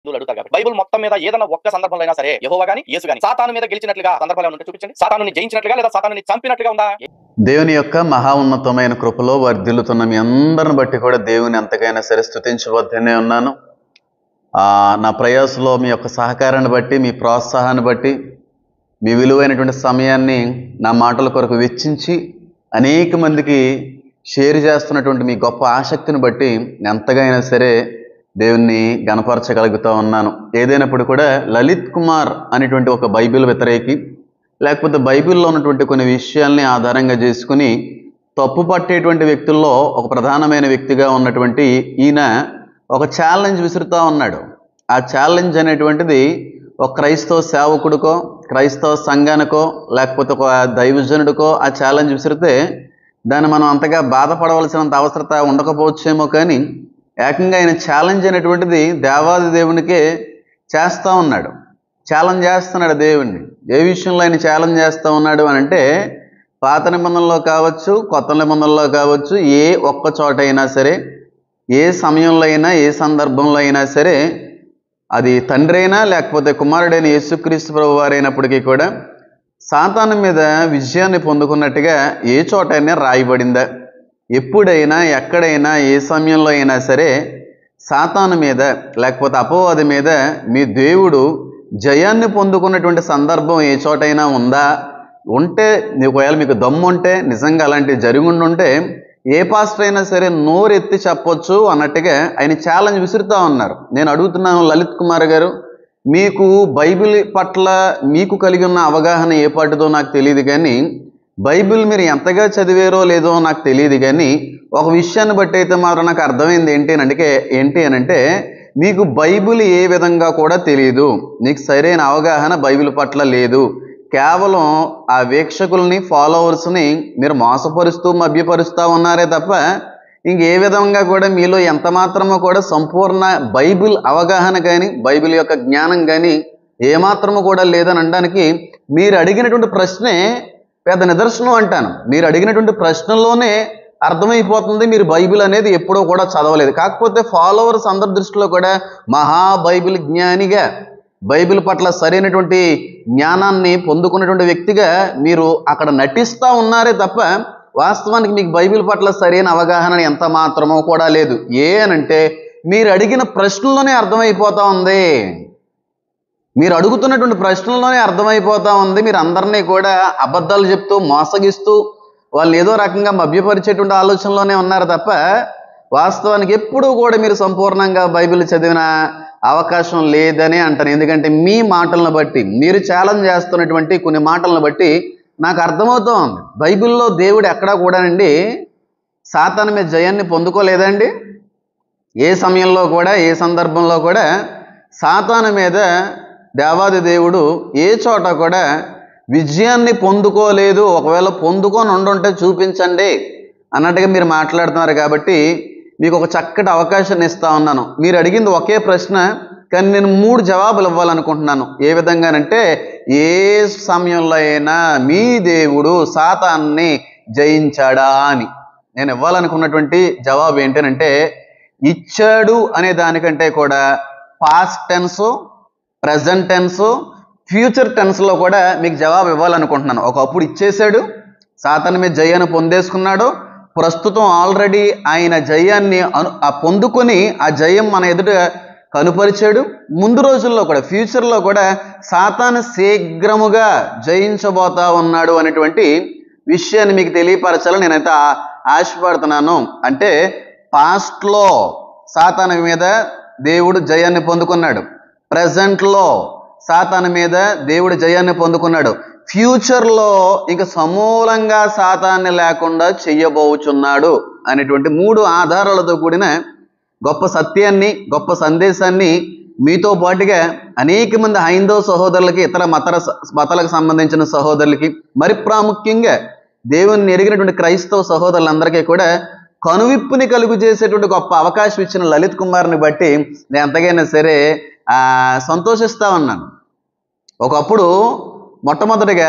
హిందువులు అడుగుతారు కాబట్టి బైబిల్ మొత్తం మీద ఏదైనా ఒక్క సందర్భంలో అయినా సరే యెహోవా గాని యేసు గాని సాతాను మీద గెలిచినట్లుగా సందర్భాలు ఏమైనా ఉంటే చూపించండి సాతాను జయించినట్లుగా లేదా సాతాను చంపినట్లుగా ఉందా దేవుని యొక్క మహా ఉన్నతమైన కృపలో వర్ధిల్లుతున్న మీ అందరిని బట్టి కూడా దేవుని ఎంతకైనా సరే స్థుతించవద్దనే ఉన్నాను ఆ, నా ప్రయాసలో మీ యొక్క సహకారాన్ని బట్టి మీ ప్రోత్సాహాన్ని బట్టి మీ విలువైనటువంటి సమయాన్ని నా మాటల కొరకు వెచ్చించి అనేక మందికి షేర్ చేస్తున్నటువంటి మీ గొప్ప ఆసక్తిని బట్టి ఎంతగైనా సరే దేవుణ్ణి గనపరచగలుగుతూ ఉన్నాను ఏదైనప్పుడు కూడా లలిత్ కుమార్ అనేటువంటి ఒక బైబిల్ వ్యతిరేకి లేకపోతే బైబిల్లో ఉన్నటువంటి కొన్ని విషయాల్ని ఆధారంగా చేసుకుని తప్పు పట్టేటువంటి వ్యక్తుల్లో ఒక ప్రధానమైన వ్యక్తిగా ఉన్నటువంటి ఈయన ఒక ఛాలెంజ్ విసురుతూ ఉన్నాడు ఆ ఛాలెంజ్ అనేటువంటిది ఒక క్రైస్తవ సేవకుడికో క్రైస్తవ సంఘానికో లేకపోతే ఒక దైవజనుడికో ఆ ఛాలెంజ్ విసిరితే దాన్ని మనం అంతగా బాధపడవలసినంత అవసరత ఉండకపోవచ్చేమో కానీ ఏకంగా ఆయన ఛాలెంజ్ అనేటువంటిది దేవాది దేవునికే చేస్తూ ఉన్నాడు ఛాలెంజ్ చేస్తున్నాడు దేవుణ్ణి ఏ విషయంలో ఆయన ఛాలెంజ్ చేస్తూ ఉన్నాడు అని అంటే పాత నిబంధనలో కావచ్చు కొత్త నిబంధనలో కావచ్చు ఏ ఒక్క చోట అయినా సరే ఏ సమయంలో అయినా ఏ సందర్భంలో అయినా సరే అది తండ్రి అయినా లేకపోతే కుమారుడైన యేసుక్రీస్తు ప్రభు వారైనప్పటికీ కూడా సాతాను మీద విజయాన్ని పొందుకున్నట్టుగా ఏ చోటైనా రాయబడిందా ఎప్పుడైనా ఎక్కడైనా ఏ సమయంలో అయినా సరే సాతాను మీద లేకపోతే అపవాది మీద మీ దేవుడు జయాన్ని పొందుకున్నటువంటి సందర్భం ఏ చోటైనా ఉందా ఉంటే ఒకవేళ మీకు దమ్ము ఉంటే నిజంగా అలాంటివి జరిగి ఉంటే ఏ పాస్టర్ అయినా సరే నోరెత్తి చెప్పొచ్చు అన్నట్టుగా ఆయన ఛాలెంజ్ విసురుతా ఉన్నారు నేను అడుగుతున్నాను లలిత్ కుమార్ గారు మీకు బైబిల్ పట్ల మీకు కలిగి ఉన్న అవగాహన ఏ పాటిదో నాకు తెలియదు కానీ బైబిల్ మీరు ఎంతగా చదివారో లేదో నాకు తెలియదు కానీ ఒక విషయాన్ని బట్టి అయితే మాత్రం నాకు అర్థమైంది ఏంటి అని అంటే ఏంటి అని అంటే మీకు బైబిల్ ఏ విధంగా కూడా తెలియదు నీకు సరైన అవగాహన బైబిల్ పట్ల లేదు కేవలం ఆ వీక్షకుల్ని ఫాలోవర్స్ని మీరు మోసపరుస్తూ మభ్యపరుస్తూ ఉన్నారే తప్ప ఇంకే విధంగా కూడా మీలో ఎంత మాత్రమో కూడా సంపూర్ణ బైబిల్ అవగాహన కానీ బైబిల్ యొక్క జ్ఞానం కానీ ఏమాత్రము కూడా లేదని అనడానికి మీరు అడిగినటువంటి ప్రశ్నే పెద్ద నిదర్శనం అంటాను మీరు అడిగినటువంటి ప్రశ్నల్లోనే అర్థమైపోతుంది మీరు బైబిల్ అనేది ఎప్పుడూ కూడా చదవలేదు కాకపోతే ఫాలోవర్స్ అందరి దృష్టిలో కూడా మహా బైబిల్ జ్ఞానిగా బైబిల్ పట్ల సరైనటువంటి జ్ఞానాన్ని పొందుకున్నటువంటి వ్యక్తిగా మీరు అక్కడ నటిస్తూ ఉన్నారే తప్ప వాస్తవానికి మీకు బైబిల్ పట్ల సరైన అవగాహన ఎంత మాత్రమో కూడా లేదు ఏ అనంటే మీరు అడిగిన ప్రశ్నలోనే అర్థమైపోతా ఉంది మీరు అడుగుతున్నటువంటి ప్రశ్నల్లోనే అర్థమైపోతా ఉంది మీరు అందరినీ కూడా అబద్ధాలు చెప్తూ మోసగిస్తూ వాళ్ళు ఏదో రకంగా మభ్యపరిచేటువంటి ఆలోచనలోనే ఉన్నారు తప్ప వాస్తవానికి ఎప్పుడూ కూడా మీరు సంపూర్ణంగా బైబిల్ చదివిన అవకాశం లేదని అంటాను ఎందుకంటే మీ మాటలను బట్టి మీరు ఛాలెంజ్ చేస్తున్నటువంటి కొన్ని మాటలను బట్టి నాకు అర్థమవుతూ ఉంది బైబిల్లో దేవుడు ఎక్కడా కూడానండి సాతాను మీద జయాన్ని పొందుకోలేదండి ఏ సమయంలో కూడా ఏ సందర్భంలో కూడా సాతాను మీద దేవాది దేవుడు ఏ చోట కూడా విజయాన్ని పొందుకోలేదు ఒకవేళ పొందుకొని ఉండుంటే చూపించండి అన్నట్టుగా మీరు మాట్లాడుతున్నారు కాబట్టి మీకు ఒక చక్కటి అవకాశాన్ని ఇస్తా ఉన్నాను మీరు అడిగింది ఒకే ప్రశ్న కానీ నేను మూడు జవాబులు ఇవ్వాలనుకుంటున్నాను ఏ విధంగానంటే ఏ సమయంలో అయినా మీ దేవుడు సాతాన్ని జయించాడా అని నేను ఇవ్వాలనుకున్నటువంటి జవాబు ఏంటంటే ఇచ్చాడు అనే దానికంటే కూడా past tense present tense future టెన్స్లో కూడా మీకు జవాబు ఇవ్వాలనుకుంటున్నాను ఒకప్పుడు ఇచ్చేశాడు సాతాన్ మీద జయాన్ని పొందేసుకున్నాడు ప్రస్తుతం ఆల్రెడీ ఆయన జయాన్ని అను ఆ పొందుకొని ఆ జయం మన ఎదుట కనుపరిచాడు ముందు రోజుల్లో కూడా ఫ్యూచర్లో కూడా సాతాను శీఘ్రముగా జయించబోతా ఉన్నాడు అనేటువంటి విషయాన్ని మీకు తెలియపరచాలని నేనైతే ఆ- ఆశపడుతున్నాను అంటే పాస్ట్లో సాతాను మీద దేవుడు జయాన్ని పొందుకున్నాడు ప్రజెంట్లో సాతాను మీద దేవుడు జయాన్ని పొందుకున్నాడు ఫ్యూచర్లో ఇంకా సమూలంగా సాతాన్ని లేకుండా చెయ్యబోచున్నాడు అనేటువంటి మూడు ఆధారాలతో కూడిన గొప్ప సత్యాన్ని గొప్ప సందేశాన్ని మీతో పాటుగా అనేక మంది హైందవ సహోదరులకి ఇతర మతర మతాలకు సంబంధించిన సహోదరులకి మరి ప్రాముఖ్యంగా దేవుని ఎరిగినటువంటి క్రైస్తవ సహోదరులందరికీ కూడా కనువిప్పుని కలుగు చేసేటువంటి గొప్ప అవకాశం ఇచ్చిన లలిత్ కుమార్ని బట్టి నేను ఎంతకైనా సరే ఆ, సంతోషిస్తా ఉన్నాను ఒకప్పుడు మొట్టమొదటిగా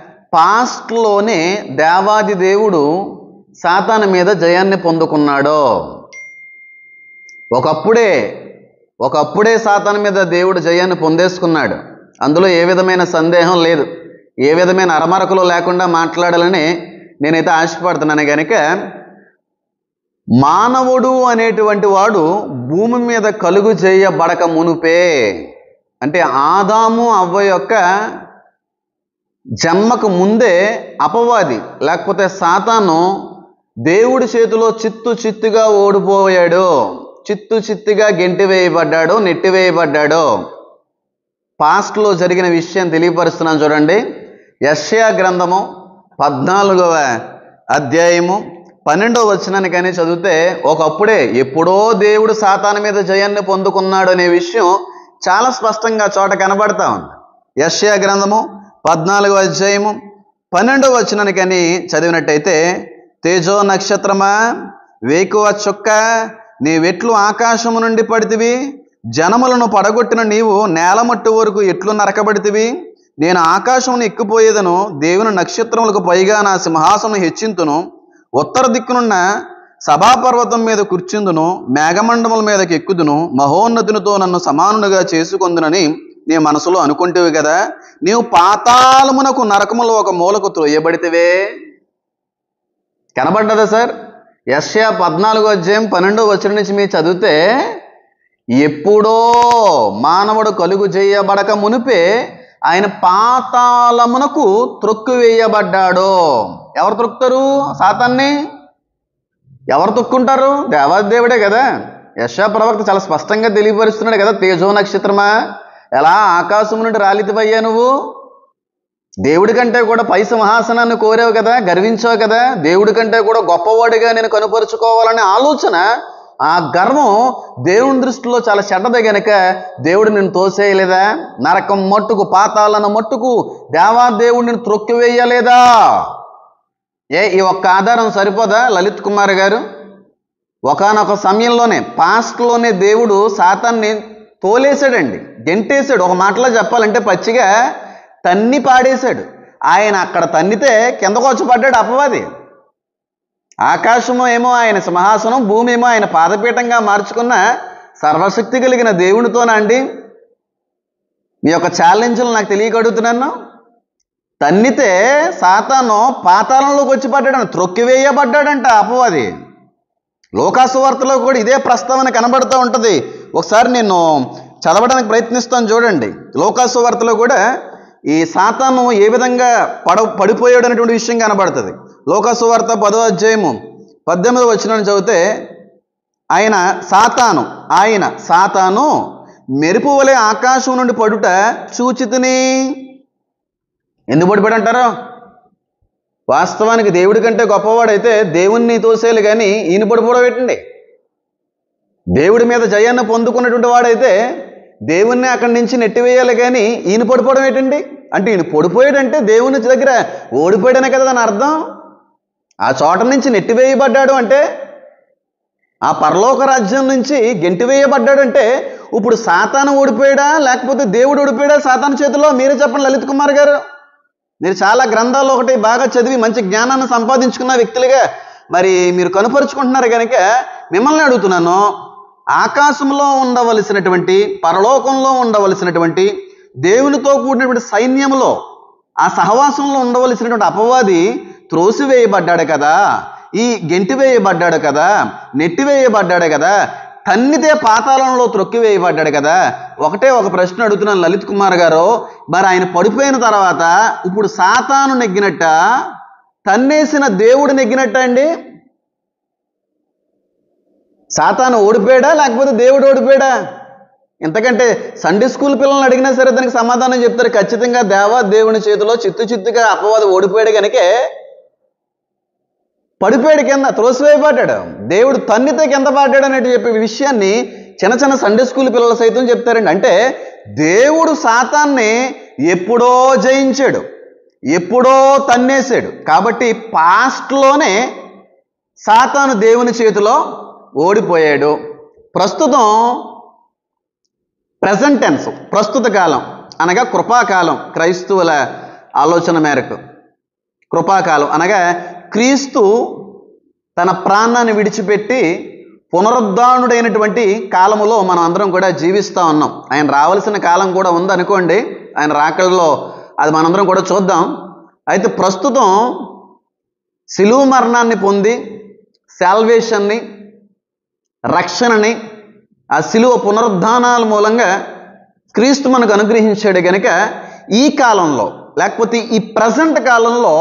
పాస్ట్లోనే దేవాది దేవుడు సాతాను మీద జయాన్ని పొందుకున్నాడు ఒకప్పుడే ఒకప్పుడే సాతాను మీద దేవుడు జయాన్ని పొందేసుకున్నాడు అందులో ఏ విధమైన సందేహం లేదు ఏ విధమైన అరమరకలు లేకుండా మాట్లాడాలని నేనైతే ఆశపడుతున్నాను కనుక మానవుడు అనేటువంటి వాడు భూమి మీద కలుగు చేయబడక మునుపే అంటే ఆదాము అవ్వ యొక్క జన్మకు ముందే అపవాది లేకపోతే సాతాను దేవుడి చేతిలో చిత్తు చిత్తుగా ఓడిపోయాడు చిత్తు చిత్తుగా గెంటి వేయబడ్డాడు నెట్టి వేయబడ్డాడు పాస్ట్లో జరిగిన విషయం తెలియపరుస్తున్నాను చూడండి యష్యా గ్రంథము పద్నాలుగవ అధ్యాయము పన్నెండవ వచనాన్ని కానీ చదివితే ఒకప్పుడే ఎప్పుడో దేవుడు సాతాను మీద జయాన్ని పొందుకున్నాడు అనే విషయం చాలా స్పష్టంగా చోట కనబడతా ఉంది యష్యా గ్రంథము పద్నాలుగో అధ్యాయము పన్నెండవ వచనాన్ని కానీ చదివినట్టయితే తేజో నక్షత్రమా వేకువ చుక్క నీవెట్లు ఆకాశము నుండి పడితివి జనములను పడగొట్టిన నీవు నేలమట్టు వరకు ఎట్లు నరకబడితివి నేను ఆకాశమును ఎక్కిపోయేదను దేవుని నక్షత్రములకు పైగా నా సింహాసనం హెచ్చింతును ఉత్తర దిక్కునున్న సభాపర్వతం మీద కూర్చుందును మేఘమండముల మీదకి ఎక్కుదును మహోన్నతునితో నన్ను సమానునిగా చేసుకొందునని నీ మనసులో అనుకుంటేవి కదా నీవు పాతాళమునకు నరకములో ఒక మూలకు త్రోయబడితేవే కనబడ్డదా సార్ యశ్యా పద్నాలుగో అధ్యాయం పన్నెండో వచ్చిన నుంచి మీరు చదివితే ఎప్పుడో మానవుడు కలుగు చేయబడక మునిపే ఆయన పాతాళమునకు త్రొక్కు వేయబడ్డాడు ఎవరు త్రొక్కుతారు సాతాన్ని ఎవరు తొక్కుంటారు దేవాదేవుడే కదా యశా ప్రవక్త చాలా స్పష్టంగా తెలియపరుస్తున్నాడు కదా తేజో నక్షత్రమా ఎలా ఆకాశం నుండి రాలితివయ్యా నువ్వు దేవుడి కంటే కూడా పై సింహాసనాన్ని కోరావు కదా గర్వించావు కదా దేవుడి కంటే కూడా గొప్పవాడిగా నేను కనుపరుచుకోవాలనే ఆలోచన ఆ గర్వం దేవుని దృష్టిలో చాలా చెడ్డదే గనక దేవుడు నిన్ను తోసేయలేదా నరకం మట్టుకు పాతాలను మట్టుకు దేవాదేవుడిని త్రొక్కివేయలేదా ఏ ఈ ఒక్క ఆధారం సరిపోదా లలిత్ కుమార్ గారు ఒకానొక సమయంలోనే పాస్ట్లోనే దేవుడు సాతాన్ని తోలేశాడండి గెంటేశాడు ఒక మాటలో చెప్పాలంటే పచ్చిగా తన్ని పాడేశాడు ఆయన అక్కడ తన్నితే కిందకు వచ్చి పడ్డాడు అపవాది ఆకాశము ఏమో ఆయన సింహాసనం భూమి ఏమో ఆయన పాదపీఠంగా మార్చుకున్న సర్వశక్తి కలిగిన దేవునితోనా అండి మీ యొక్క ఛాలెంజ్లు నాకు తెలియక అడుగుతున్నాను తన్నితే సాతాను పాతాళంలోకి వచ్చి పడ్డాడు త్రొక్కివేయబడ్డాడంట అపవాది లోకాసు వార్తలో కూడా ఇదే ప్రస్తావన కనబడుతూ ఉంటుంది ఒకసారి నేను చదవడానికి ప్రయత్నిస్తాను చూడండి లోకాసు వార్తలో కూడా ఈ సాతాను ఏ విధంగా పడ పడిపోయాడు అనేటువంటి విషయం కనబడుతుంది లోకాసు వార్త పదో అధ్యాయము పద్దెనిమిది వచ్చిన చదివితే ఆయన సాతాను ఆయన సాతాను మెరుపు వలె ఆకాశం నుండి పడుట చూచితిని ఎందుకు పడిపోయాడు అంటారు వాస్తవానికి దేవుడి కంటే గొప్పవాడైతే దేవుణ్ణి తోసేయాలి కానీ ఈయన పడిపోవడం పెట్టండి దేవుడి మీద జయాన్ని పొందుకున్నటువంటి వాడైతే దేవుణ్ణి అక్కడి నుంచి నెట్టివేయాలి కానీ ఈయన పడిపోవడం ఏంటండి అంటే ఈయన పడిపోయాడంటే దేవుని దగ్గర ఓడిపోయాడనే కదా దాని అర్థం ఆ చోట నుంచి నెట్టివేయబడ్డాడు అంటే ఆ పరలోక రాజ్యం నుంచి గెంటివేయబడ్డాడు అంటే ఇప్పుడు సాతాను ఓడిపోయాడా లేకపోతే దేవుడు ఓడిపోయాడా సాతాను చేతిలో మీరే చెప్పండి లలిత్ కుమార్ గారు మీరు చాలా గ్రంథాలు ఒకటి బాగా చదివి మంచి జ్ఞానాన్ని సంపాదించుకున్న వ్యక్తులుగా మరి మీరు కనుపరుచుకుంటున్నారు కనుక మిమ్మల్ని అడుగుతున్నాను ఆకాశంలో ఉండవలసినటువంటి పరలోకంలో ఉండవలసినటువంటి దేవునితో కూడినటువంటి సైన్యంలో ఆ సహవాసంలో ఉండవలసినటువంటి అపవాది త్రోసివేయబడ్డాడు కదా ఈ గెంటివేయబడ్డాడు కదా నెట్టివేయబడ్డాడు కదా తన్నితే పాతాళంలో త్రొక్కివేయబడ్డాడు కదా ఒకటే ఒక ప్రశ్న అడుగుతున్నాను లలిత్ కుమార్ గారు మరి ఆయన పడిపోయిన తర్వాత ఇప్పుడు సాతాను నెగ్గినట్ట తన్నేసిన దేవుడు నెగ్గినట్ట అండి సాతాను ఓడిపోయాడా లేకపోతే దేవుడు ఓడిపోయాడా ఎంతకంటే సండే స్కూల్ పిల్లల్ని అడిగినా సరే దానికి సమాధానం చెప్తారు ఖచ్చితంగా దేవా దేవుని చేతిలో చిత్తు చిత్తుగా అపవాదం ఓడిపోయాడు కనుకే పడిపోయాడు కింద త్రోసివేయబడ్డాడు దేవుడు తన్నితే కింద పడ్డాడు అనేటి చెప్పే విషయాన్ని చిన్న చిన్న సండే స్కూల్ పిల్లలు సైతం చెప్తారండి అంటే దేవుడు సాతాన్ని ఎప్పుడో జయించాడు ఎప్పుడో తన్నేశాడు కాబట్టి పాస్ట్లోనే సాతాను దేవుని చేతిలో ఓడిపోయాడు ప్రస్తుతం ప్రజెంట్ టెన్స్ ప్రస్తుత కాలం అనగా కృపాకాలం క్రైస్తవుల ఆలోచన మేరకు కృపాకాలం అనగా క్రీస్తు తన ప్రాణాన్ని విడిచిపెట్టి పునరుద్ధానుడైనటువంటి కాలములో మనం అందరం కూడా జీవిస్తూ ఉన్నాం ఆయన రావాల్సిన కాలం కూడా ఉందనుకోండి ఆయన రాకల్లో అది మనందరం కూడా చూద్దాం అయితే ప్రస్తుతం సిలువు మరణాన్ని పొంది శాల్వేషన్ని రక్షణని ఆ సిలువ పునరుద్ధానాల మూలంగా క్రీస్తు మనకు అనుగ్రహించాడు గనుక ఈ కాలంలో లేకపోతే ఈ ప్రజెంట్ కాలంలో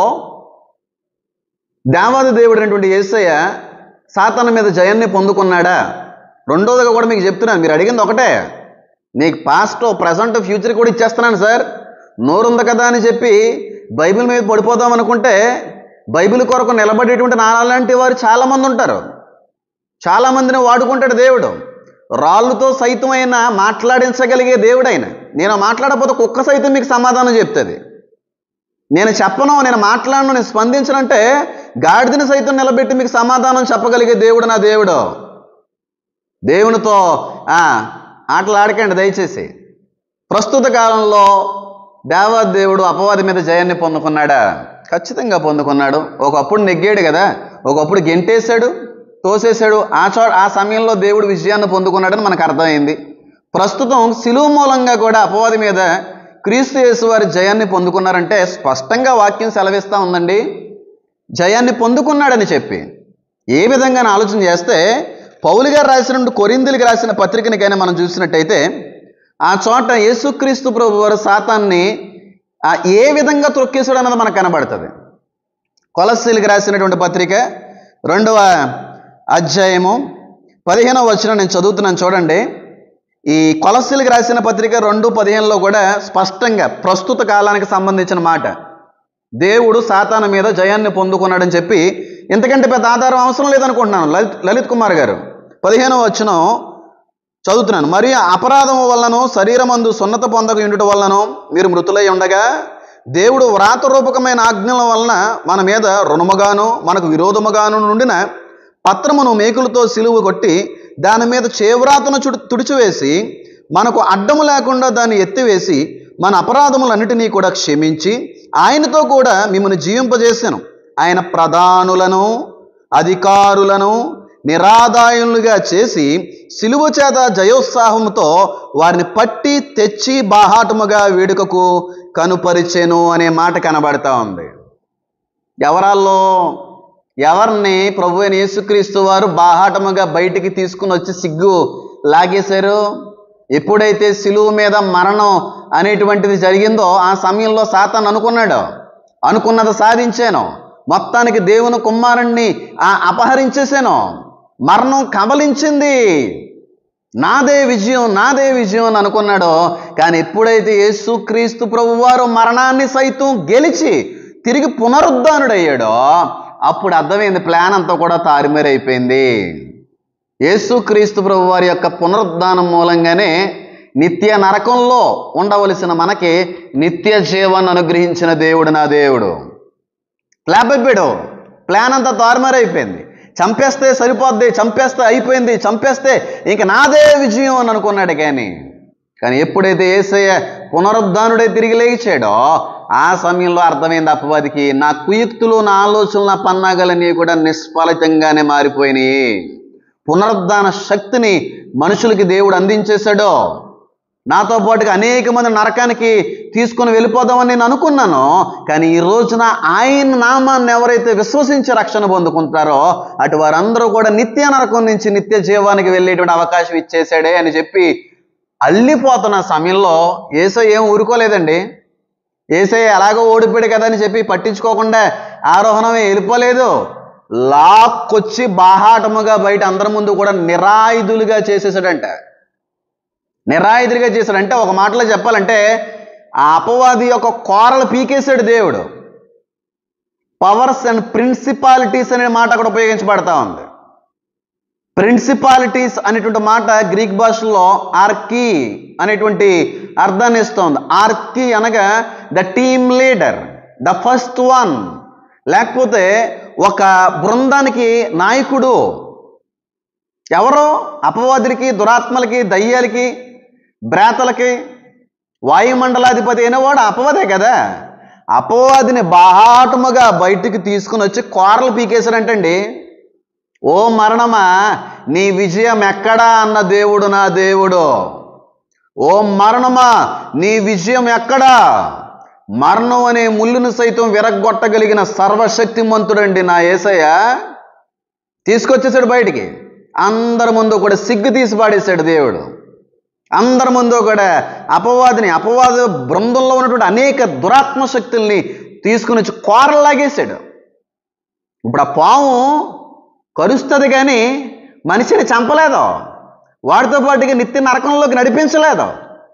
దేవాది దేవుడు అయినటువంటి యేసయ్య సాతాన మీద జయాన్ని పొందుకున్నాడా రెండోదిగా కూడా మీకు చెప్తున్నాను మీరు అడిగింది ఒకటే నీకు పాస్ట్ ప్రజెంట్ ఫ్యూచర్ కూడా ఇచ్చేస్తున్నాను సార్ నోరుంది కదా అని చెప్పి బైబిల్ మీద పడిపోదాం అనుకుంటే బైబిల్ కొరకు నిలబడేటువంటి నాలాంటి వారు చాలామంది ఉంటారు చాలామందిని వాడుకుంటాడు దేవుడు రాళ్ళుతో సైతమైన మాట్లాడించగలిగే దేవుడు ఆయన నేను మాట్లాడకపోతే కుక్క సైతం మీకు సమాధానం చెప్తుంది నేను చెప్పను నేను మాట్లాడను నేను స్పందించనంటే గాడిదని సైతం నిలబెట్టి మీకు సమాధానం చెప్పగలిగే దేవుడు నా దేవుడు దేవునితో ఆ, ఆటలు ఆడకండి దయచేసి ప్రస్తుత కాలంలో దేవాదేవుడు అపవాది మీద జయాన్ని పొందుకున్నాడా ఖచ్చితంగా పొందుకున్నాడు ఒకప్పుడు నెగ్గాడు కదా ఒకప్పుడు గెంటేశాడు తోసేశాడు ఆ చో ఆ సమయంలో దేవుడు విజయాన్ని పొందుకున్నాడని మనకు అర్థమైంది ప్రస్తుతం సిలువ మూలంగా కూడా అపవాది మీద క్రీస్తు యేసు వారి జయాన్ని పొందుకున్నారంటే స్పష్టంగా వాక్యం సెలవిస్తూ ఉందండి జయాన్ని పొందుకున్నాడని చెప్పి ఏ విధంగా ఆలోచన చేస్తే పౌలు గారు రాసిన కొరిందులకి రాసిన పత్రికని కానీ మనం చూసినట్టయితే ఆ చోట యేసుక్రీస్తు ప్రభు వారు సాతాన్ని ఆ ఏ విధంగా త్రొక్కేశాడు అన్నది మనకు కనబడుతుంది కొలస్సీలకి రాసినటువంటి పత్రిక రెండవ అధ్యాయము పదిహేనవ వచ్చిన నేను చదువుతున్నాను చూడండి ఈ కొలస్సీలకి రాసిన పత్రిక రెండు పదిహేనులో కూడా స్పష్టంగా ప్రస్తుత కాలానికి సంబంధించిన మాట దేవుడు సాతాన మీద జయాన్ని పొందుకున్నాడని చెప్పి ఇంతకంటే పెద్ద ఆధారం అవసరం లేదనుకుంటున్నాను లలిత్ లలిత్ కుమార్ గారు పదిహేనవ వచ్చిన చదువుతున్నాను మరియు అపరాధము వలన శరీరమందు సున్నత పొందక ఉండుట వలన మీరు మృతులై ఉండగా దేవుడు వ్రాతరూపకమైన ఆజ్ఞల వలన మన మీద రుణముగాను మనకు విరోధముగాను నుండిన పత్రమును మేకులతో సిలువ కొట్టి దాని మీద చేవ్రాతను చుడు తుడిచివేసి మనకు అడ్డము లేకుండా దాన్ని ఎత్తివేసి మన అపరాధములన్నిటినీ కూడా క్షమించి ఆయనతో కూడా మిమ్మల్ని జీవింపజేశాను ఆయన ప్రధానులను అధికారులను నిరాదాయులుగా చేసి సిలువ చేత జయోత్సాహంతో వారిని పట్టి తెచ్చి బాహాటముగా వేడుకకు కనుపరిచెను అనే మాట కనబడతా ఉంది ఎవరాల్లో ఎవరిని ప్రభు అయిన యేసుక్రీస్తు వారు బాహాటముగా బయటికి తీసుకుని వచ్చి సిగ్గు లాగేశారు ఎప్పుడైతే సిలువ మీద మరణం అనేటువంటిది జరిగిందో ఆ సమయంలో సాతాన్ అనుకున్నాడు అనుకున్నది సాధించాను మొత్తానికి దేవుని కుమారుణ్ణి ఆ అపహరించేశాను మరణం కబలించింది నాదే విజయం నాదే విజయం అని అనుకున్నాడో కానీ ఎప్పుడైతే యేసుక్రీస్తు ప్రభువారు మరణాన్ని సైతం గెలిచి తిరిగి పునరుద్ధానుడయ్యాడో అప్పుడు అర్థమైంది ప్లాన్ అంతా కూడా తారుమారైపోయింది యేసుక్రీస్తు ప్రభు వారి యొక్క పునరుద్ధానం మూలంగానే నిత్య నరకంలో ఉండవలసిన మనకి నిత్య జీవాన్ని అనుగ్రహించిన దేవుడు నా దేవుడు ప్లాప్ అయిపోయాడు ప్లాన్ అంతా తారుమారైపోయింది చంపేస్తే సరిపోద్ది చంపేస్తే అయిపోయింది చంపేస్తే ఇంక నాదే విజయం అని అనుకున్నాడు కానీ కానీ ఎప్పుడైతే ఏసయ్య పునరుద్ధానుడే తిరిగి లేచాడో ఆ సమయంలో అర్థమైంది అపవాదికి నా కుయుక్తులు నా ఆలోచనలు నా పన్నాగలన్నీ కూడా నిష్ఫలితంగానే మారిపోయినాయి పునరుద్ధాన శక్తిని మనుషులకి దేవుడు అందించేశాడో నాతో పాటుగా అనేక మంది నరకానికి తీసుకొని వెళ్ళిపోదామని నేను అనుకున్నాను కానీ ఈ రోజున ఆయన నామాన్ని ఎవరైతే విశ్వసించి రక్షణ పొందుకుంటారో అటు వారందరూ కూడా నిత్య నరకం నుంచి నిత్య జీవానికి వెళ్ళేటువంటి అవకాశం ఇచ్చేసాడే అని చెప్పి అల్లిపోతున్న సమయంలో ఏసై ఏం ఊరుకోలేదండి ఏసై ఎలాగో ఓడిపోయాడు కదా అని చెప్పి పట్టించుకోకుండా ఆరోహణమే వెళ్ళిపోలేదు లాక్కొచ్చి బాహాటముగా బయట అందరి ముందు కూడా నిరాయుధులుగా చేసేసాడంట నిరాయుధులుగా చేశాడంటే ఒక మాటలో చెప్పాలంటే ఆ అపవాది యొక్క కోరలు పీకేశాడు దేవుడు పవర్స్ అండ్ ప్రిన్సిపాలిటీస్ అనే మాట అక్కడ ఉపయోగించబడతా ఉంది ప్రిన్సిపాలిటీస్ అనేటువంటి మాట గ్రీక్ భాషలో ఆర్కీ అనేటువంటి అర్థాన్ని ఇస్తోంది ఆర్కీ అనగా the team leader the first one లేకపోతే ఒక బృందానికి నాయకుడు ఎవరో అపవాదులకి దురాత్మలకి దయ్యాలకి బ్రేతలకి వాయుమండలాధిపతి అయినవాడు అపవాదే కదా అపవాదిని బాహాటముగా బయటికి తీసుకుని వచ్చి కోరలు పీకేశారంటండి ఓ మరణమా నీ విజయం ఎక్కడా అన్న దేవుడు నా దేవుడు ఓ మరణమా నీ విజయం ఎక్కడా మరణం అనే ముళ్ళును సైతం విరగ్గొట్టగలిగిన సర్వశక్తిమంతుడండి నా ఏసయ్య తీసుకొచ్చేసాడు బయటికి అందరి ముందు కూడా సిగ్గు తీసి పాడేశాడు దేవుడు అందరి ముందు కూడా అపవాదిని అపవాద బృందంలో ఉన్నటువంటి అనేక దురాత్మ శక్తుల్ని తీసుకుని వచ్చి కోరలాగేశాడు ఇప్పుడు ఆ పాము కరుస్తుంది కానీ మనిషిని చంపలేదు వాడితో పాటుగా నిత్య నరకంలోకి నడిపించలేదు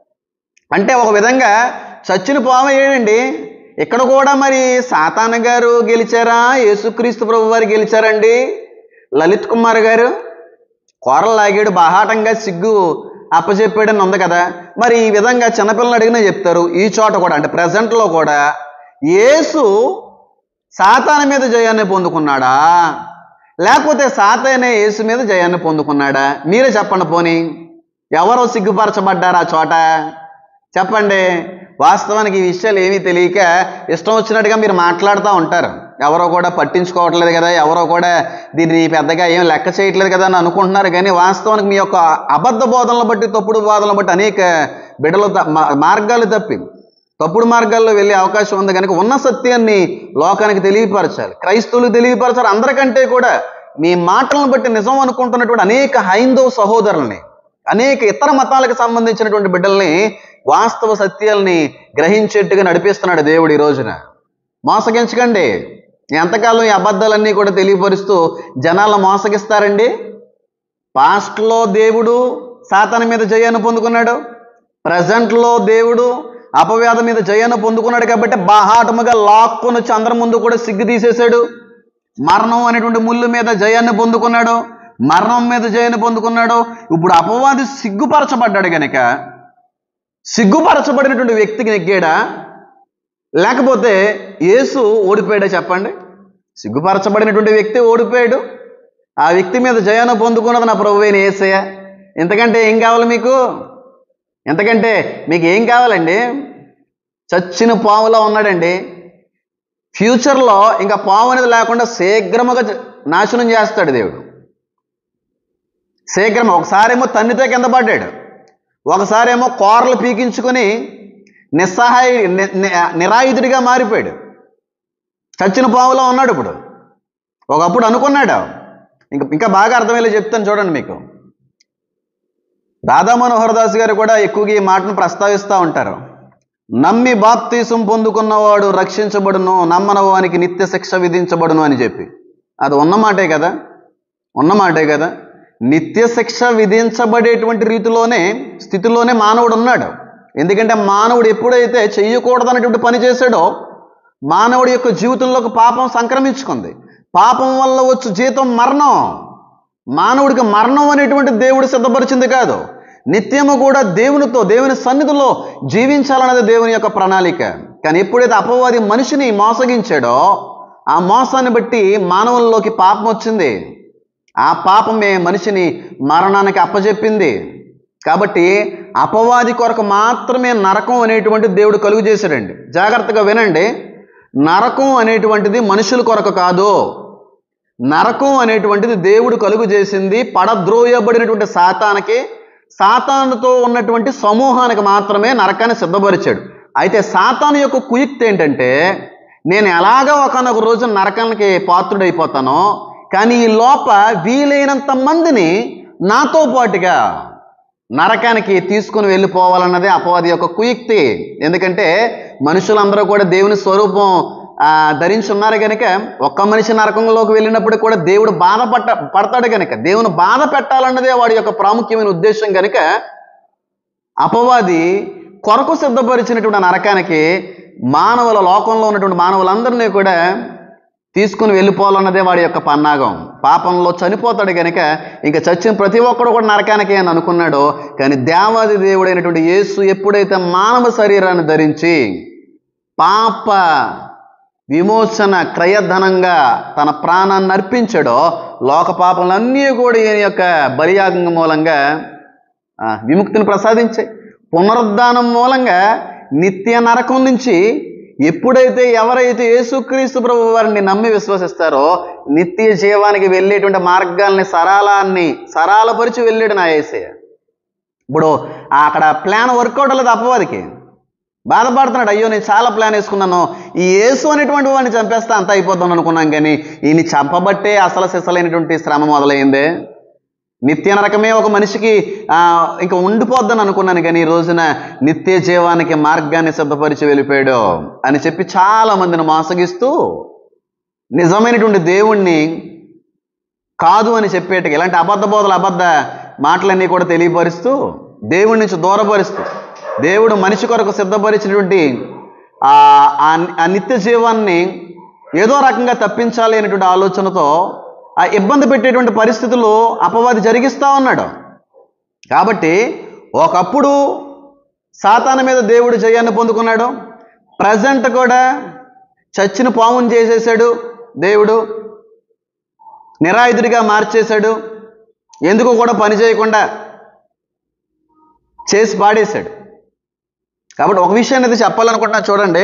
అంటే ఒక విధంగా చచ్చిన పాము ఏంటండి ఇక్కడ కూడా మరి సాతాన గారు గెలిచారా యేసుక్రీస్తు ప్రభు వారు గెలిచారండి లలిత్ కుమార్ గారు కూరలు లాగాడు బాహాటంగా సిగ్గు అప్పచెప్పాడని ఉంది కదా మరి ఈ విధంగా చిన్నపిల్లలు అడిగినా చెప్తారు ఈ చోట కూడా అంటే ప్రజెంట్లో కూడా యేసు సాతాన మీద జయాన్ని పొందుకున్నాడా లేకపోతే సాతానే యేసు మీద జయాన్ని పొందుకున్నాడా మీరే చెప్పండి పోనీ ఎవరో సిగ్గుపరచబడ్డారు ఆ చోట చెప్పండి వాస్తవానికి ఈ విషయాలు ఏమీ తెలియక ఇష్టం వచ్చినట్టుగా మీరు మాట్లాడుతూ ఉంటారు ఎవరో కూడా పట్టించుకోవట్లేదు కదా ఎవరో కూడా దీన్ని పెద్దగా ఏం లెక్క చేయట్లేదు కదా అని అనుకుంటున్నారు కానీ వాస్తవానికి మీ యొక్క అబద్ధ బోధనలు బట్టి తప్పుడు బోధనలు బట్టి అనేక బిడలు త- మా- మార్గాలు తప్పి తప్పుడు మార్గాల్లో వెళ్ళే అవకాశం ఉంది కనుక ఉన్న సత్యాన్ని లోకానికి తెలియపరచాలి క్రైస్తవులకు తెలియపరచాలి అందరికంటే కూడా మీ మాటలను బట్టి నిజం అనుకుంటున్నటువంటి అనేక హైందవ సహోదరుల్ని అనేక ఇతర మతాలకు సంబంధించినటువంటి బిడ్డల్ని వాస్తవ సత్యాల్ని గ్రహించేట్టుగా నడిపిస్తున్నాడు దేవుడు ఈ రోజున మోసగించకండి ఎంతకాలం ఈ అబద్ధాలన్నీ కూడా తెలియపరుస్తూ జనాలను మోసగిస్తారండి పాస్ట్లో దేవుడు సాతాన మీద జయాన్ని పొందుకున్నాడు ప్రజెంట్లో దేవుడు అపవ్యాధం మీద జయాన్ని పొందుకున్నాడు కాబట్టి బాహాటముగా లాక్కొని వచ్చి అందరి ముందు కూడా సిగ్గు తీసేశాడు మరణం అనేటువంటి ముళ్ళు మీద జయాన్ని పొందుకున్నాడు మరణం మీద జయాన్ని పొందుకున్నాడు ఇప్పుడు అపవాది సిగ్గుపరచబడ్డాడు గనక సిగ్గుపరచబడినటువంటి వ్యక్తికి నెగ్గాడా లేకపోతే యేసు ఓడిపోయాడా చెప్పండి సిగ్గుపరచబడినటువంటి వ్యక్తి ఓడిపోయాడు ఆ వ్యక్తి మీద జయాన్ని పొందుకున్నది నా ప్రభు అయిన ఏసయ్య ఎంతకంటే ఏం కావాలి మీకు ఎంతకంటే మీకు ఏం కావాలండి చచ్చిన పావులో ఉన్నాడండి ఫ్యూచర్లో ఇంకా పావు అనేది లేకుండా శీఘ్రముగా చ- నాశనం చేస్తాడు దేవుడు శీఘ్రం ఒకసారేమో తన్నితే కింద పడ్డాడు ఒకసారేమో కోరలు పీకించుకొని నిస్సహాయ ని- ని- నిరాయుధుడిగా మారిపోయాడు చచ్చిన పావులో ఉన్నాడు ఇప్పుడు ఒకప్పుడు అనుకున్నాడు ఇంకా ఇంకా బాగా అర్థమయ్యేలా చెప్తాను చూడండి మీకు రాధా మనోహర్ దాస్ గారు కూడా ఎక్కువగా ఈ మాటను ప్రస్తావిస్తూ ఉంటారు నమ్మి బాప్తీసం పొందుకున్నవాడు రక్షించబడును నమ్మన వానికి నిత్య శిక్ష విధించబడును అని చెప్పి అది ఉన్న మాటే కదా ఉన్న మాటే కదా నిత్య శిక్ష విధించబడేటువంటి రీతిలోనే స్థితిలోనే మానవుడు ఉన్నాడు ఎందుకంటే మానవుడు ఎప్పుడైతే చెయ్యకూడదన్నటువంటి పని చేశాడో మానవుడి యొక్క జీవితంలోకి పాపం సంక్రమించుకుంది పాపం వల్ల వచ్చు జీతం మరణం మానవుడికి మరణం అనేటువంటి దేవుడు సిద్ధపరిచింది కాదు నిత్యము కూడా దేవునితో దేవుని సన్నిధిలో జీవించాలన్నది దేవుని యొక్క ప్రణాళిక కానీ ఎప్పుడైతే అపవాది మనిషిని మోసగించాడో ఆ మోసాన్ని బట్టి మానవుల్లోకి పాపం వచ్చింది ఆ పాపమే మనిషిని మరణానికి అప్పచెప్పింది కాబట్టి అపవాది కొరకు మాత్రమే నరకం అనేటువంటి దేవుడు కలుగు చేశాడండి జాగ్రత్తగా వినండి నరకం అనేటువంటిది మనుషుల కొరకు కాదు నరకం అనేటువంటిది దేవుడు కలుగు చేసింది పడద్రోయబడినటువంటి సాతానికి సాతానుతో ఉన్నటువంటి సమూహానికి మాత్రమే నరకాన్ని సిద్ధపరిచాడు అయితే సాతాను యొక్క కుయుక్తి ఏంటంటే నేను ఎలాగో ఒకనొక రోజు నరకానికి పాత్రుడైపోతానో కానీ ఈ లోప వీలైనంత మందిని నాతో పాటుగా నరకానికి తీసుకుని వెళ్ళిపోవాలన్నదే అపవాది యొక్క కుయుక్తి ఎందుకంటే మనుషులందరూ కూడా దేవుని స్వరూపం ఆ, ధరించి ఉన్నారు కనుక ఒక్క మనిషి నరకంలోకి వెళ్ళినప్పుడు కూడా దేవుడు బాధ పట్ట పడతాడు కనుక దేవుని బాధ పెట్టాలన్నదే వాడి యొక్క ప్రాముఖ్యమైన ఉద్దేశం కనుక అపవాది కొరకు సిద్ధపరిచినటువంటి నరకానికి మానవుల లోకంలో ఉన్నటువంటి మానవులందరినీ కూడా తీసుకుని వెళ్ళిపోవాలన్నదే వాడి యొక్క పన్నాగం పాపంలో చనిపోతాడు కనుక ఇంకా చచ్చిన ప్రతి ఒక్కడు కూడా నరకానికి అని అనుకున్నాడు కానీ దేవాది దేవుడైనటువంటి యేసు ఎప్పుడైతే మానవ శరీరాన్ని ధరించి పాప విమోచన క్రయధనంగా తన ప్రాణాన్ని అర్పించాడో లోక పాపలన్నీ కూడా ఈయన యొక్క బలియాగం మూలంగా ఆ, విముక్తిని ప్రసాదించాయి పునరుద్ధానం మూలంగా నిత్య నరకం నుంచి ఎప్పుడైతే ఎవరైతే యేసుక్రీస్తు ప్రభు వారిని నమ్మి విశ్వసిస్తారో నిత్య జీవానికి వెళ్ళేటువంటి మార్గాల్ని సరాలాన్ని సరాలపరిచి వెళ్ళాడు నా ఏసయ్య ఇప్పుడు అక్కడ ప్లాన్ వర్కౌట్ అవ్వలేదు అపవాదికి బాధపడుతున్నాడు అయ్యో నేను చాలా ప్లాన్ వేసుకున్నాను ఈ యేసు అనేటువంటి వాడిని చంపేస్తే అంత అయిపోద్దాం అనుకున్నాం కానీ ఈయన చంపబట్టే అసలు సిసలైనటువంటి శ్రమ మొదలైందే నిత్య నరకమే ఒక మనిషికి ఆ, ఇంకా ఉండిపోద్దని అనుకున్నాను కానీ ఈ రోజున నిత్య జీవానికి మార్గాన్ని సిద్ధపరిచి వెళ్ళిపోయాడు అని చెప్పి చాలా మందిని మోసగిస్తూ నిజమైనటువంటి దేవుణ్ణి కాదు అని చెప్పేట్టుగా ఇలాంటి అబద్ధ బోధలు అబద్ధ మాటలన్నీ కూడా తెలియపరుస్తూ దేవుడి నుంచి దూరపరుస్తూ దేవుడు మనిషి కొరకు సిద్ధపరిచినటువంటి ఆ ఆ- ఆ నిత్య జీవాన్ని ఏదో రకంగా తప్పించాలి అనేటువంటి ఆలోచనతో ఆ ఇబ్బంది పెట్టేటువంటి పరిస్థితులు అపవాది జరిగిస్తా ఉన్నాడు కాబట్టి ఒకప్పుడు సాతాను మీద దేవుడు జయాన్ని పొందుకున్నాడు ప్రజెంట్ కూడా చచ్చిన పాముని చేసేసాడు దేవుడు నిరాయుధుడిగా మార్చేశాడు ఎందుకు కూడా పని చేయకుండా చేసి పాడేశాడు కాబట్టి ఒక విషయాన్ని అయితే చెప్పాలనుకుంటున్నా చూడండి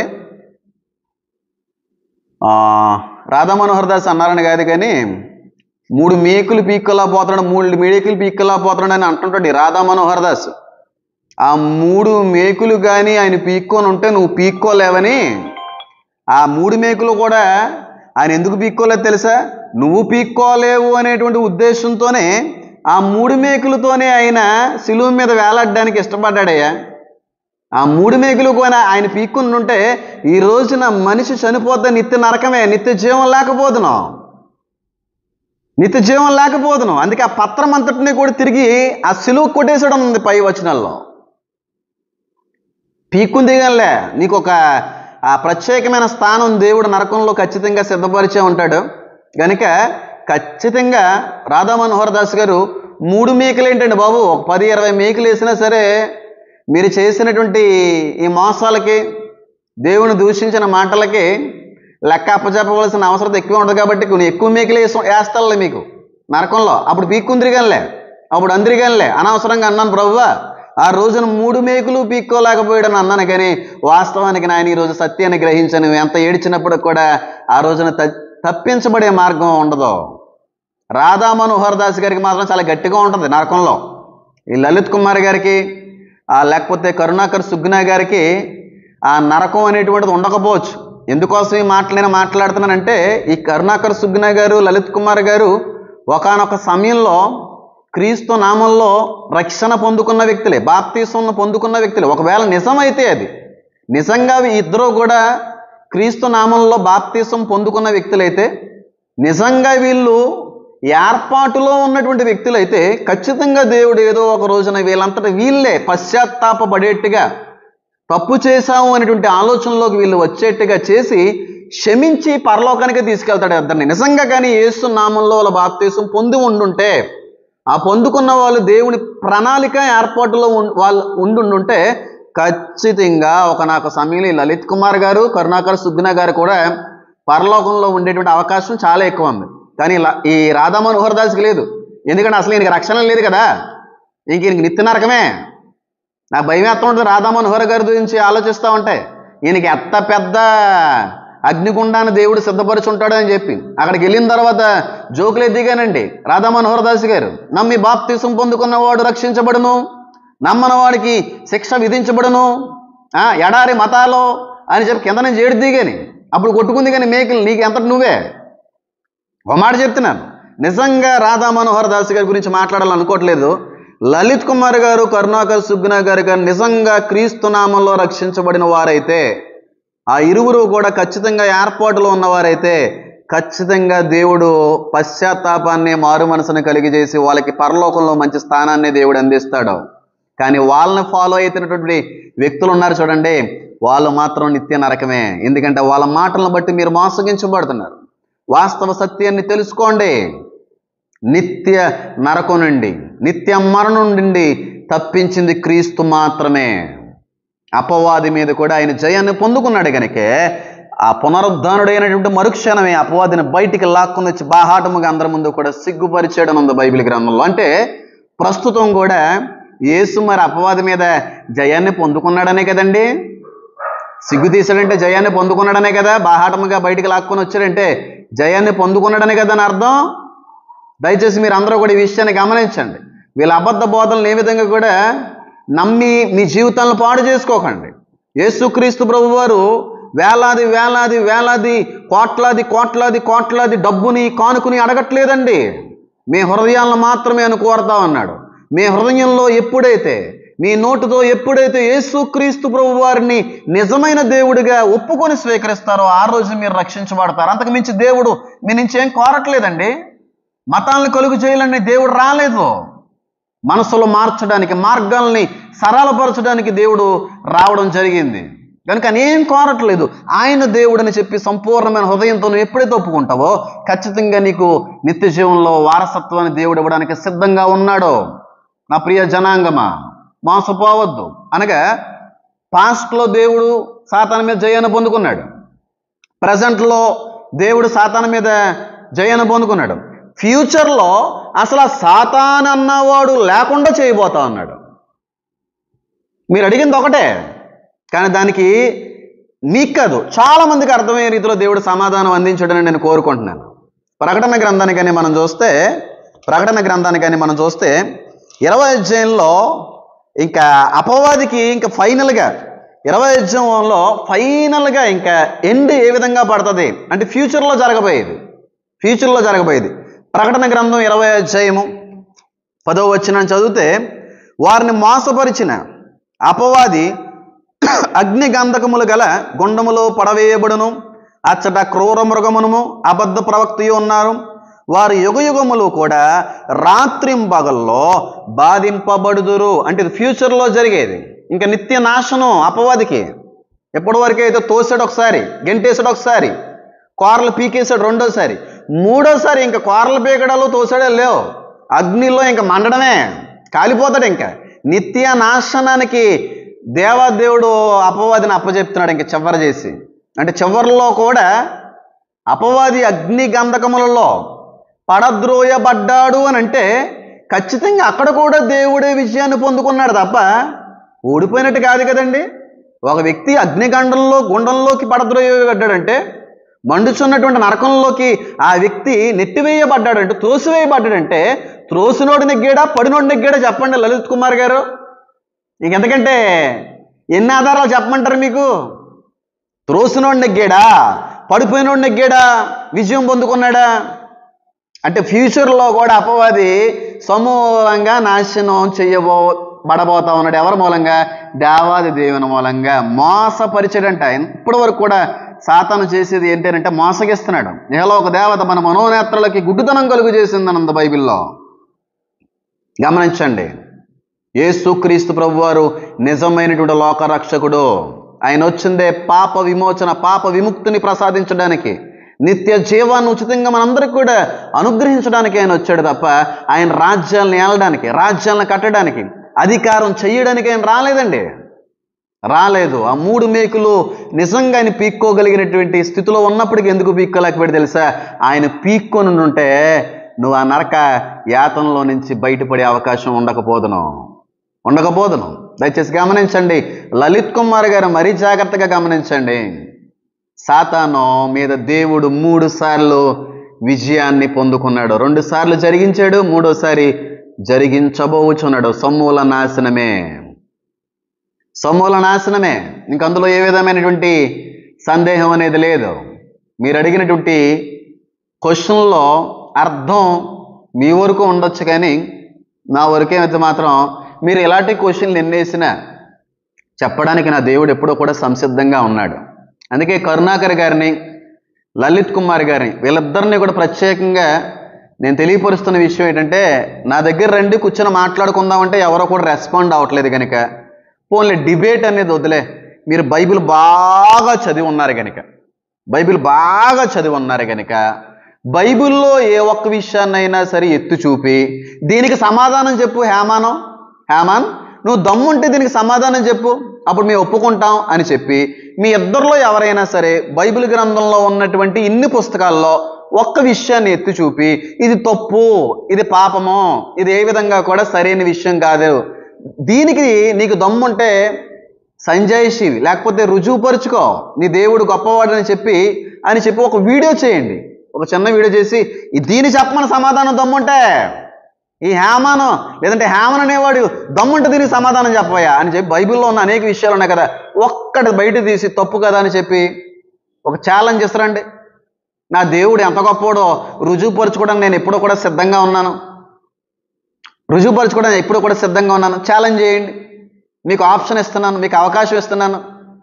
ఆ, రాధా మనోహర్ దాస్ అన్నారని కాదు కానీ మూడు మేకులు పీక్కలా పోతున్నాడు మూడు మేకులు పీక్కలా పోతున్నాడు అని అంటుంటాడు ఈ రాధా మనోహర్ దాస్ ఆ మూడు మేకులు కానీ ఆయన పీక్కొని ఉంటే నువ్వు పీక్కోలేవని ఆ మూడు మేకులు కూడా ఆయన ఎందుకు పీక్కోలేదు తెలుసా నువ్వు పీక్కోలేవు అనేటువంటి ఉద్దేశంతోనే ఆ మూడు మేకులతోనే ఆయన సిలువు మీద వేలాడడానికి ఇష్టపడ్డాడయ్యా ఆ మూడు మేకులు కూడా ఆయన పీక్కుని ఉంటే ఈ రోజున మనిషి చనిపోతే నిత్య నరకమే నిత్య జీవం లేకపోతున్నాం నిత్య జీవం లేకపోతున్నాం అందుకే ఆ పత్రం అంతటిని కూడా తిరిగి ఆ సిలువు కొట్టేసడం ఉంది పై వచనాల్లో పీక్కుని దిగలే నీకు ఒక ఆ ప్రత్యేకమైన స్థానం దేవుడు నరకంలో ఖచ్చితంగా సిద్ధపరిచే ఉంటాడు కనుక ఖచ్చితంగా రాధా మనోహర్ దాస్ గారు మూడు మేకలు ఏంటండి బాబు ఒక పది ఇరవై మేకలు వేసినా సరే మీరు చేసినటువంటి ఈ మోసాలకి దేవుని దూషించిన మాటలకి లెక్క అప్పచెప్పవలసిన అవసరం ఎక్కువ ఉండదు కాబట్టి కొన్ని ఎక్కువ మేకలు వేసు వేస్తాలే మీకు నరకంలో అప్పుడు పీక్కుందిరిగానిలే అప్పుడు అందరిగానిలే అనవసరంగా అన్నాను ప్రభువా ఆ రోజున మూడు మేకులు పీక్కోలేకపోయాడని అన్నాను కానీ వాస్తవానికి నాయన ఈ రోజు సత్యాన్ని గ్రహించను ఎంత ఏడ్చినప్పుడు కూడా ఆ రోజున త- తప్పించబడే మార్గం ఉండదు రాధా మనోహర్ దాస్ గారికి మాత్రం చాలా గట్టిగా ఉంటుంది నరకంలో ఈ లలిత్ కుమార్ గారికి ఆ లేకపోతే కరుణాకర్ సుగ్నా గారికి ఆ నరకం అనేటువంటిది ఉండకపోవచ్చు ఎందుకోసం ఈ మాటలు నేను మాట్లాడుతున్నానంటే ఈ కరుణాకర్ సుగ్నా గారు లలిత్ కుమార్ గారు ఒకానొక సమయంలో క్రీస్తు నామంలో రక్షణ పొందుకున్న వ్యక్తులే బాప్తీసం పొందుకున్న వ్యక్తులే ఒకవేళ నిజమైతే అది నిజంగా ఈ ఇద్దరు కూడా క్రీస్తు నామంలో బాప్తీసం పొందుకున్న వ్యక్తులైతే నిజంగా వీళ్ళు ఏర్పాటులో ఉన్నటువంటి వ్యక్తులైతే ఖచ్చితంగా దేవుడు ఏదో ఒక రోజున వీళ్ళంతట వీళ్ళే పశ్చాత్తాపపడేట్టుగా తప్పు చేశాము అనేటువంటి ఆలోచనలోకి వీళ్ళు వచ్చేట్టుగా చేసి క్షమించి పరలోకానికి తీసుకెళ్తాడు ఇద్దరిని నిజంగా కానీ యేసు నామంలో వాళ్ళ బాప్తీసం పొంది ఉండుంటే ఆ పొందుకున్న వాళ్ళు దేవుని ప్రణాళిక ఏర్పాటులో ఉం- వాళ్ళు ఉండుంటే ఖచ్చితంగా ఒక నాకు సమయంలో ఈ లలిత్ కుమార్ గారు కరుణాకర్ సుగ్నా గారు కూడా పరలోకంలో ఉండేటువంటి అవకాశం చాలా ఎక్కువ ఉంది కానీ ల- ఈ రాధా మనోహర్ దాస్కి లేదు ఎందుకంటే అసలు ఈయనకి రక్షణ లేదు కదా ఇంక ఈయనకి నిత్య నరకమే నాకు భయం ఎత్త ఉంటుంది రాధా మనోహర్ గారి గురించి ఆలోచిస్తూ ఉంటే ఈయనకి ఎంత పెద్ద అగ్నిగుండాన్ని దేవుడు సిద్ధపరిచి ఉంటాడు అని చెప్పి అక్కడికి వెళ్ళిన తర్వాత జోకులు ఎదిగానండి రాధా మనోహర్ దాస్ గారు నమ్మి బాప్తీసం పొందుకున్నవాడు రక్షించబడును నమ్మని వాడికి శిక్ష విధించబడును ఆ, ఎడారి మతాలో అని చెప్పి కింద నుంచి ఏడు దిగాని అప్పుడు కొట్టుకుంది కానీ మేకలు నీకు ఎంత నువ్వే ఒక మాట చెప్తున్నాను నిజంగా రాధా మనోహర్ దాస్ గారి గురించి మాట్లాడాలనుకోవట్లేదు లలిత్ కుమార్ గారు కరుణాకర్ సుగ్నా గారు గారు నిజంగా క్రీస్తు నామంలో రక్షించబడిన వారైతే ఆ ఇరువురు కూడా ఖచ్చితంగా ఏర్పాటులో ఉన్నవారైతే ఖచ్చితంగా దేవుడు పశ్చాత్తాపాన్ని మారు మనసును కలిగి చేసి వాళ్ళకి పరలోకంలో మంచి స్థానాన్ని దేవుడు అందిస్తాడు కానీ వాళ్ళని ఫాలో అవుతున్నటువంటి వ్యక్తులు ఉన్నారు చూడండి వాళ్ళు మాత్రం నిత్య నరకమే ఎందుకంటే వాళ్ళ మాటలను బట్టి మీరు మోసగించబడుతున్నారు వాస్తవ సత్యాన్ని తెలుసుకోండి నిత్య నరకం నుండి నిత్య మరణం నుండి తప్పించింది క్రీస్తు మాత్రమే అపవాది మీద కూడా ఆయన జయాన్ని పొందుకున్నాడు కనుకే ఆ పునరుద్ధానుడైనటువంటి మరుక్షణమే అపవాదిని బయటికి లాక్కుని వచ్చి బాహాటముగా అందరి ముందు కూడా సిగ్గుపరిచేయడం ఉంది బైబిల్ గ్రంథంలో అంటే ప్రస్తుతం కూడా యేసు మరి అపవాది మీద జయాన్ని పొందుకున్నాడనే కదండి సిగ్గు తీసాడంటే జయాన్ని పొందుకున్నాడనే కదా బాహాటముగా బయటికి లాక్కొని వచ్చాడంటే జయాన్ని పొందుకున్నాడనే కదా అని అర్థం దయచేసి మీరు అందరూ కూడా ఈ విషయాన్ని గమనించండి వీళ్ళ అబద్ధ బోధనలు ఏ విధంగా కూడా నమ్మి మీ జీవితాలను పాడు చేసుకోకండి యేసుక్రీస్తు ప్రభు వారు వేలాది వేలాది వేలాది కోట్లాది కోట్లాది కోట్లాది డబ్బుని కానుకుని అడగట్లేదండి మీ హృదయాలను మాత్రమే అని కోరతా ఉన్నాడు మీ హృదయంలో ఎప్పుడైతే మీ నోటితో ఎప్పుడైతే యేసుక్రీస్తు ప్రభు వారిని నిజమైన దేవుడిగా ఒప్పుకొని స్వీకరిస్తారో ఆ రోజు మీరు రక్షించబడతారు అంతకు మించి దేవుడు మీ నుంచి ఏం కోరట్లేదండి మతాలను కలుగు చేయాలని దేవుడు రాలేదు మనసులో మార్చడానికి మార్గాల్ని సరళపరచడానికి దేవుడు రావడం జరిగింది కనుక నేం కోరట్లేదు ఆయన దేవుడని చెప్పి సంపూర్ణమైన హృదయంతో నువ్వు ఎప్పుడైతే ఒప్పుకుంటావో ఖచ్చితంగా నీకు నిత్య జీవంలో వారసత్వాన్ని దేవుడు ఇవ్వడానికి సిద్ధంగా ఉన్నాడో నా ప్రియ జనాంగమా మోసపోవద్దు అనగా పాస్ట్లో దేవుడు సాతాన మీద జయాన్ని పొందుకున్నాడు ప్రజెంట్లో దేవుడు సాతాన మీద జయాన్ని పొందుకున్నాడు ఫ్యూచర్లో అసలు ఆ సాతాన్ అన్నవాడు లేకుండా చేయబోతా ఉన్నాడు మీరు అడిగింది ఒకటే కానీ దానికి మీకు కాదు చాలా మందికి అర్థమయ్యే రీతిలో దేవుడు సమాధానం అందించడని నేను కోరుకుంటున్నాను ప్రకటన గ్రంథానికని మనం చూస్తే ప్రకటన గ్రంథానికని మనం చూస్తే ఇరవై అధ్యాయంలో ఇంకా అపవాదికి ఇంకా ఫైనల్గా ఇరవై అధ్యాయంలో ఫైనల్గా ఇంకా ఎండ్ ఏ విధంగా పడుతుంది అంటే ఫ్యూచర్లో జరగబోయేది ఫ్యూచర్లో జరగబోయేది ప్రకటన గ్రంథం ఇరవై అధ్యాయము పదో వచ్చిన చదివితే వారిని మోసపరిచిన అపవాది అగ్ని గంధకములు గల గుండములో పడవేయబడును అచ్చట క్రూర మృగమును అబద్ధ ప్రవక్తయు ఉన్నారు వారి యుగయుగములు కూడా రాత్రింబగల్లో బాధింపబడుదురు అంటే ఇది ఫ్యూచర్లో జరిగేది ఇంకా నిత్య నాశనం అపవాదికి ఎప్పటి వరకు అయితే తోసాడు ఒకసారి గెంటేసాడు ఒకసారి కూరలు పీకేసాడు రెండోసారి మూడోసారి ఇంకా కూరలు పీకడాలు తోసాడే లేవు అగ్నిలో ఇంకా మండడమే కాలిపోతాడు ఇంకా నిత్య నాశనానికి దేవాదేవుడు అపవాదిని అప్పచెప్తున్నాడు ఇంకా చివరి చేసి అంటే చివరిలో కూడా అపవాది అగ్ని గంధకములలో పడద్రోయబడ్డాడు అని అంటే ఖచ్చితంగా అక్కడ కూడా దేవుడే విజయాన్ని పొందుకున్నాడు తప్ప ఓడిపోయినట్టు కాదు కదండి ఒక వ్యక్తి అగ్నిగండంలో గుండంలోకి పడద్రోయబడ్డాడంటే మండుచున్నటువంటి నరకంలోకి ఆ వ్యక్తి నెట్టివేయబడ్డాడంటే త్రోసివేయబడ్డాడంటే త్రోసినోడు నెగ్గాడా పడినోడు నెగ్గాడా చెప్పండి లలిత్ కుమార్ గారు ఇంకెంతకంటే ఎన్ని ఆధారాలు చెప్పమంటారు మీకు త్రోసినోడు నెగ్గాడా పడిపోయినోడు నెగ్గాడా విజయం పొందుకున్నాడా అంటే ఫ్యూచర్లో కూడా అపవాది సమూలంగా నాశనం చెయ్యబో బడబోతా ఉన్నాడు ఎవరి మూలంగా దేవాది దేవుని మూలంగా మోసపరిచాడంట ఇప్పటి వరకు కూడా సాతాను చేసేది ఏంటంటే మోసగిస్తున్నాడు ఏలో ఒక దేవత మన మనోనేత్రలకి గుడ్డుతనం కలుగు చేసిందనంద బైబిల్లో గమనించండి యేసుక్రీస్తు ప్రభు వారు నిజమైనటువంటి లోకరక్షకుడు ఆయన వచ్చిందే పాప విమోచన పాప విముక్తిని ప్రసాదించడానికి నిత్య జీవాన్ని ఉచితంగా మనందరికి కూడా అనుగ్రహించడానికి ఆయన వచ్చాడు తప్ప ఆయన రాజ్యాలను ఏలడానికి రాజ్యాలను కట్టడానికి అధికారం చెయ్యడానికి ఆయన రాలేదండి రాలేదు ఆ మూడు మేకులు నిజంగా ఆయన పీక్కోగలిగినటువంటి స్థితిలో ఉన్నప్పటికీ ఎందుకు పీక్కోలేకపోయాడు తెలుసా ఆయన పీక్కొని ఉంటే నువ్వు ఆ నరక యాతనలో నుంచి బయటపడే అవకాశం ఉండకపోదును ఉండకపోదును దయచేసి గమనించండి లలిత్ కుమార్ గారు మరీ జాగ్రత్తగా గమనించండి సాతాను మీద దేవుడు మూడు సార్లు విజయాన్ని పొందుకున్నాడు రెండు సార్లు జరిగించాడు మూడోసారి జరిగించబోచున్నాడు సమూల నాశనమే సమూల నాశనమే ఇంక అందులో ఏ విధమైనటువంటి సందేహం అనేది లేదు మీరు అడిగినటువంటి క్వశ్చన్లో అర్థం మీ వరకు ఉండొచ్చు కానీ నా వరకేమైతే మాత్రం మీరు ఎలాంటి క్వశ్చన్లు ఎన్నేసినా చెప్పడానికి నా దేవుడు ఎప్పుడూ కూడా సంసిద్ధంగా ఉన్నాడు అందుకే కరుణాకర్ గారిని లలిత్ కుమార్ గారిని వీళ్ళిద్దరిని కూడా ప్రత్యేకంగా నేను తెలియపరుస్తున్న విషయం ఏంటంటే నా దగ్గర రండి కూర్చొని మాట్లాడుకుందామంటే ఎవరో కూడా రెస్పాండ్ అవ్వట్లేదు కనుక పోన్లే డిబేట్ అనేది వదిలే మీరు బైబిల్ బాగా చదివి ఉన్నారు కనుక బైబిల్ బాగా చదివి ఉన్నారు కనుక బైబిల్లో ఏ ఒక్క విషయాన్నైనా సరే ఎత్తు చూపి దీనికి సమాధానం చెప్పు హేమానం హేమాన్ నువ్వు దమ్ముంటే దీనికి సమాధానం చెప్పు అప్పుడు మేము ఒప్పుకుంటాం అని చెప్పి మీ ఇద్దరిలో ఎవరైనా సరే బైబిల్ గ్రంథంలో ఉన్నటువంటి ఇన్ని పుస్తకాల్లో ఒక్క విషయాన్ని ఎత్తి చూపి ఇది తప్పు ఇది పాపము ఇది ఏ విధంగా కూడా సరైన విషయం కాదు దీనికి నీకు దమ్ముంటే సంజాయిషివి లేకపోతే రుజువుపరుచుకో నీ దేవుడు గొప్పవాడని చెప్పి అని చెప్పి ఒక వీడియో చేయండి ఒక చిన్న వీడియో చేసి "ఈ దీని చెప్పమని సమాధానం దమ్ముంటే ఈ హేమాను లేదంటే హేమన్ అనేవాడు దమ్ముంటే దీనికి సమాధానం చెప్పవయ్యా అని చెప్పి బైబిల్లో ఉన్న అనేక విషయాలు ఉన్నాయి కదా ఒక్కటి బయట తీసి తప్పు కదా అని చెప్పి ఒక ఛాలెంజ్ ఇస్తారండి నా దేవుడు ఎంత గొప్పవాడో రుజువుపరచుకోవడానికి నేను ఎప్పుడూ కూడా సిద్ధంగా ఉన్నాను రుజువుపరచుకోవడానికి ఎప్పుడూ కూడా సిద్ధంగా ఉన్నాను ఛాలెంజ్ చేయండి మీకు ఆప్షన్ ఇస్తున్నాను మీకు అవకాశం ఇస్తున్నాను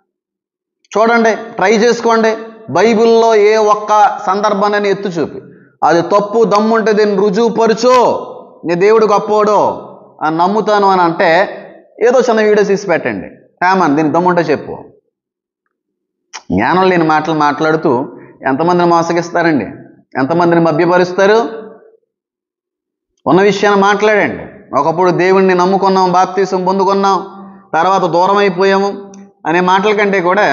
చూడండి ట్రై చేసుకోండి బైబిల్లో ఏ ఒక్క సందర్భాన్ని ఎత్తు చూపి అది తప్పు దమ్ముంటే దీన్ని రుజువుపరచు నీ దేవుడు గొప్పోడు అని నమ్ముతాను అని అంటే ఏదో చిన్న వీడియో తీసి పెట్టండి రామన్ దీన్ని దమ్ముంటే చెప్పు జ్ఞానం లేని మాటలు మాట్లాడుతూ ఎంతమందిని మోసగిస్తారండి ఎంతమందిని మభ్యపరుస్తారు ఉన్న విషయాన్ని మాట్లాడండి ఒకప్పుడు దేవుణ్ణి నమ్ముకున్నాం బాప్తీసం పొందుకున్నాం తర్వాత దూరం అయిపోయాము అనే మాటల కంటే కూడా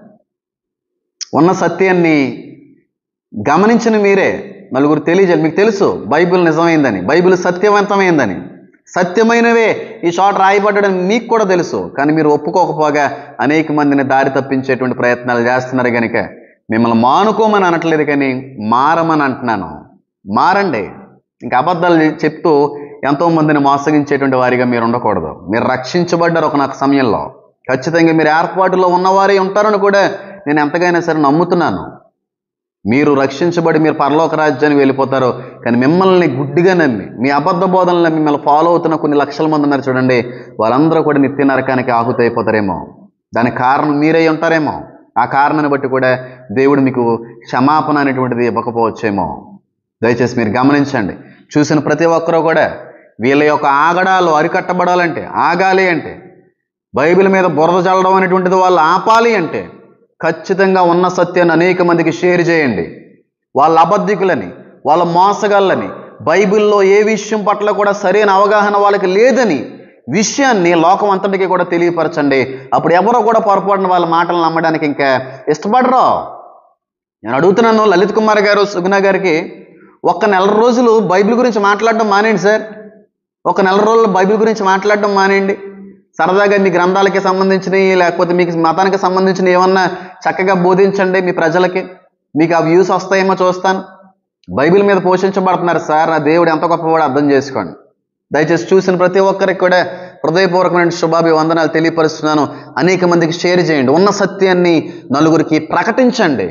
ఉన్న సత్యాన్ని గమనించిన మీరే నలుగురు తెలియజేయాలి మీకు తెలుసు బైబిల్ నిజమైందని బైబిల్ సత్యవంతమైందని సత్యమైనవే ఈ చోట రాయబడ్డని మీకు కూడా తెలుసు కానీ మీరు ఒప్పుకోకపోగా అనేక మందిని దారి తప్పించేటువంటి ప్రయత్నాలు చేస్తున్నారు కనుక మిమ్మల్ని మానుకోమని అనట్లేదు కానీ మారమని అంటున్నాను మారండి ఇంకా అబద్ధాలు చెప్తూ ఎంతో మందిని మోసగించేటువంటి వారిగా మీరు ఉండకూడదు మీరు రక్షించబడ్డారు ఒక నాకు సమయంలో ఖచ్చితంగా మీరు ఏర్పాటులో ఉన్నవారే ఉంటారని కూడా నేను ఎంతకైనా సరే నమ్ముతున్నాను మీరు రక్షించబడి మీరు పరలోక రాజ్యానికి వెళ్ళిపోతారు కానీ మిమ్మల్ని గుడ్డిగా నమ్మి మీ అబద్ధ బోధనలు మిమ్మల్ని ఫాలో అవుతున్న కొన్ని లక్షల మంది ఉన్నారు చూడండి వాళ్ళందరూ కూడా నిత్య నరకానికి ఆహుతైపోతారేమో దానికి కారణం మీరే ఉంటారేమో ఆ కారణాన్ని బట్టి కూడా దేవుడు మీకు క్షమాపణ అనేటువంటిది ఇవ్వకపోవచ్చేమో దయచేసి మీరు గమనించండి చూసిన ప్రతి ఒక్కరూ కూడా వీళ్ళ యొక్క ఆగడాలు అరికట్టబడాలంటే ఆగాలి అంటే బైబిల్ మీద బురద చల్లడం అనేటువంటిది వాళ్ళు ఆపాలి అంటే ఖచ్చితంగా ఉన్న సత్యాన్ని అనేక మందికి షేర్ చేయండి వాళ్ళ అబద్ధికులని వాళ్ళ మోసగాళ్ళని బైబిల్లో ఏ విషయం పట్ల కూడా సరైన అవగాహన వాళ్ళకి లేదని విషయాన్ని లోకం అంతటికి కూడా తెలియపరచండి అప్పుడు ఎవరో కూడా పొరపాటున వాళ్ళ మాటలు నమ్మడానికి ఇంకా ఇష్టపడరు నేను అడుగుతున్నాను లలిత్ కుమార్ గారు సుగుణ గారికి ఒక్క నెల రోజులు బైబిల్ గురించి మాట్లాడడం మానేయండి సార్ ఒక నెల రోజులు బైబిల్ గురించి మాట్లాడడం మానేయండి సరదాగా మీ గ్రంథాలకి సంబంధించినవి లేకపోతే మీకు మతానికి సంబంధించిన ఏమన్నా చక్కగా బోధించండి మీ ప్రజలకి మీకు ఆ వ్యూస్ వస్తాయేమో చూస్తాను బైబిల్ మీద పోషించబడుతున్నారు సార్ నా దేవుడు ఎంత గొప్పవాడు అర్థం చేసుకోండి దయచేసి చూసిన ప్రతి ఒక్కరికి కూడా హృదయపూర్వకమైన శుభాభివందనాలు తెలియపరుస్తున్నాను అనేక మందికి షేర్ చేయండి ఉన్న సత్యాన్ని నలుగురికి ప్రకటించండి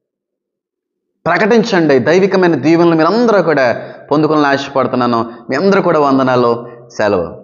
ప్రకటించండి దైవికమైన దీవెనలు మీరందరూ కూడా పొందుకుని ఆశపడుతున్నాను మీ అందరూ కూడా వందనాలు సెలవు